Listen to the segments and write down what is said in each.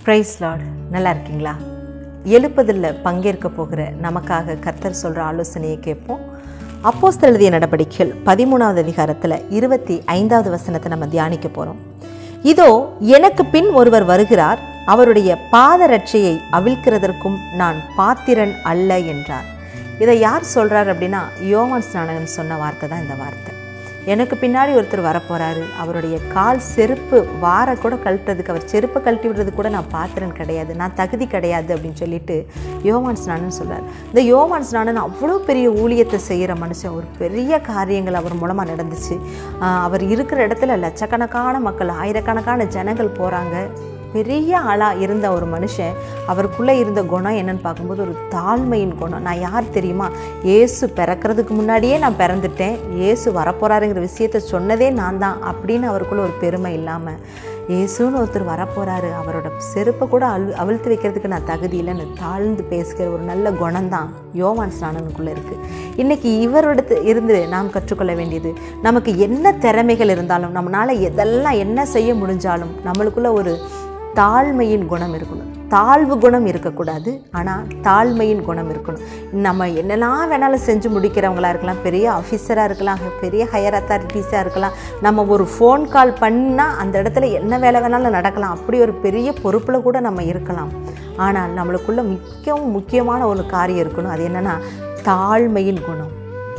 price Lord நல்லா இருக்கீங்களா எழுப்பதில் பங்கேற்க போகிற நமக்காக கர்த்தர் சொல்கிற ஆலோசனையை கேட்போம் அப்போஸ்தலர் எழுதிய நடவடிக்கைகள் பதிமூணாவது அதிகாரத்தில் இருபத்தி ஐந்தாவது வசனத்தை நம்ம தியானிக்க போகிறோம் இதோ எனக்கு பின் ஒருவர் வருகிறார் அவருடைய பாதரட்சையை அவிழ்க்கிறதற்கும் நான் பாத்திரன் அல்ல என்றார் இதை யார் சொல்கிறார் அப்படின்னா யோவான் ஸ்நானகன் சொன்ன வார்த்தை தான் இந்த வார்த்தை எனக்கு பின்னாடி ஒருத்தர் வரப்போகிறாரு அவருடைய கால் செருப்பு வார கூட கழட்டுறதுக்கு அவர் செருப்பை கழட்டி விடுறது கூட நான் பாத்திரன் கிடையாது நான் தகுதி கிடையாது அப்படின்னு சொல்லிட்டு யோவான் ஸ்நானன் சொல்கிறார் இந்த யோவான் ஸ்நானன் அவ்வளோ பெரிய ஊழியத்தை செய்கிற மனுஷன் ஒரு பெரிய காரியங்கள் அவர் மூலமாக நடந்துச்சு ஆஹ் அவர் இருக்கிற இடத்துல லட்சக்கணக்கான மக்கள் ஆயிரக்கணக்கான ஜனங்கள் போகிறாங்க பெரிய ஆளாக இருந்த ஒரு மனுஷன் அவருக்குள்ளே இருந்த குணம் என்னன்னு பார்க்கும்போது ஒரு தாழ்மையின் குணம் நான் யார் தெரியுமா ஏசு பிறக்கிறதுக்கு முன்னாடியே நான் பிறந்துட்டேன் ஏசு வரப்போகிறாருங்கிற விஷயத்த சொன்னதே நான் தான் அப்படின்னு அவருக்குள்ள ஒரு பெருமை இல்லாமல் ஏசுன்னு ஒருத்தர் வரப்போகிறாரு அவரோட செருப்பை கூட அழு அவிழ்த்து வைக்கிறதுக்கு நான் தகுதி இல்லைன்னு தாழ்ந்து பேசுகிற ஒரு நல்ல குணம்தான் யோவான் ஸ்நானனுக்குள்ளே இருக்குது இன்றைக்கி இவரோடத்து இருந்து நாம் கற்றுக்கொள்ள வேண்டியது நமக்கு என்ன திறமைகள் இருந்தாலும் நம்மளால் எதெல்லாம் என்ன செய்ய முடிஞ்சாலும் நம்மளுக்குள்ள ஒரு தாழ்மையின் குணம் இருக்கணும் தாழ்வு குணம் இருக்கக்கூடாது ஆனால் தாழ்மையின் குணம் இருக்கணும் நம்ம என்னெல்லாம் வேணாலும் செஞ்சு முடிக்கிறவங்களா இருக்கலாம் பெரிய ஆஃபீஸராக இருக்கலாம் பெரிய ஹையர் அத்தாரிட்டிஸாக இருக்கலாம் நம்ம ஒரு ஃபோன் கால் பண்ணால் அந்த இடத்துல என்ன வேலை வேணாலும் நடக்கலாம் அப்படி ஒரு பெரிய பொறுப்பில் கூட நம்ம இருக்கலாம் ஆனால் நம்மளுக்குள்ள மிகவும் முக்கியமான ஒரு காரியம் இருக்கணும் அது என்னென்னா தாழ்மையின் குணம்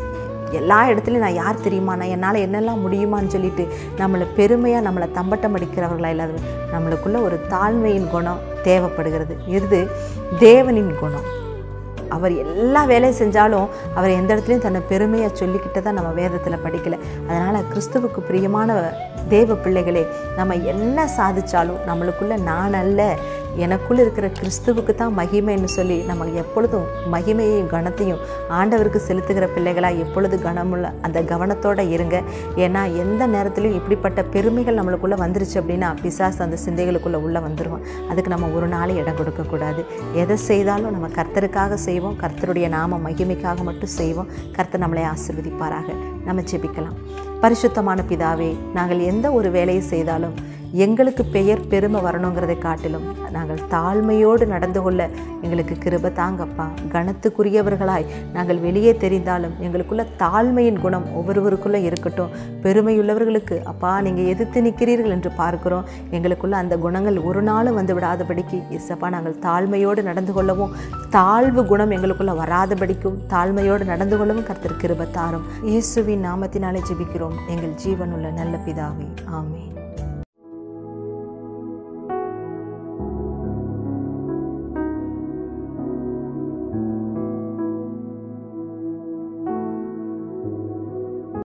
எல்லா இடத்துலையும் நான் யார் தெரியுமா நான் என்னால் என்னெல்லாம் முடியுமான்னு சொல்லிட்டு நம்மளை பெருமையாக நம்மளை தம்பட்டம் அடிக்கிறவர்களா இல்லாத நம்மளுக்குள்ள ஒரு தாழ்மையின் குணம் தேவைப்படுகிறது இது தேவனின் குணம் அவர் எல்லா வேலையும் செஞ்சாலும் அவர் எந்த இடத்துலையும் தன்னை பெருமையாக சொல்லிக்கிட்டு தான் நம்ம வேதத்தில் படிக்கலை அதனால் கிறிஸ்துவுக்கு பிரியமான தேவ பிள்ளைகளே நம்ம என்ன சாதிச்சாலும் நம்மளுக்குள்ள நான் அல்ல எனக்குள்ளே இருக்கிற கிறிஸ்துவுக்கு தான் மகிமைன்னு சொல்லி நம்ம எப்பொழுதும் மகிமையையும் கனத்தையும் ஆண்டவருக்கு செலுத்துகிற பிள்ளைகளாக எப்பொழுது கனமுள்ள அந்த கவனத்தோடு இருங்க ஏன்னா எந்த நேரத்துலையும் இப்படிப்பட்ட பெருமைகள் நம்மளுக்குள்ளே வந்துருச்சு அப்படின்னா பிசாசு அந்த சிந்தைகளுக்குள்ளே உள்ளே வந்துடுவோம் அதுக்கு நம்ம ஒரு நாள் இடம் கொடுக்கக்கூடாது எதை செய்தாலும் நம்ம கர்த்தருக்காக செய்வோம் கர்த்தருடைய நாம மகிமைக்காக மட்டும் செய்வோம் கர்த்தர் நம்மளை ஆசிர்வதிப்பாராக நம்ம ஜெபிக்கலாம் பரிசுத்தமான பிதாவே நாங்கள் எந்த ஒரு வேலையை செய்தாலும் எங்களுக்கு பெயர் பெருமை வரணுங்கிறதை காட்டிலும் நாங்கள் தாழ்மையோடு நடந்து கொள்ள எங்களுக்கு கிருப தாங்கப்பா கனத்துக்குரியவர்களாய் நாங்கள் வெளியே தெரிந்தாலும் எங்களுக்குள்ள தாழ்மையின் குணம் ஒவ்வொருவருக்குள்ளே இருக்கட்டும் பெருமையுள்ளவர்களுக்கு அப்பா நீங்கள் எதிர்த்து நிற்கிறீர்கள் என்று பார்க்கிறோம் எங்களுக்குள்ள அந்த குணங்கள் ஒரு நாளும் வந்து விடாதபடிக்கு இசப்பா நாங்கள் தாழ்மையோடு நடந்து கொள்ளவும் தாழ்வு குணம் எங்களுக்குள்ள வராதபடிக்கும் தாழ்மையோடு நடந்து கொள்ளவும் கர்த்தர் கிருப தாரும் இயேசுவின் நாமத்தினாலே ஜெபிக்கிறோம் எங்கள் ஜீவனுள்ள நல்ல பிதாவே ஆமென்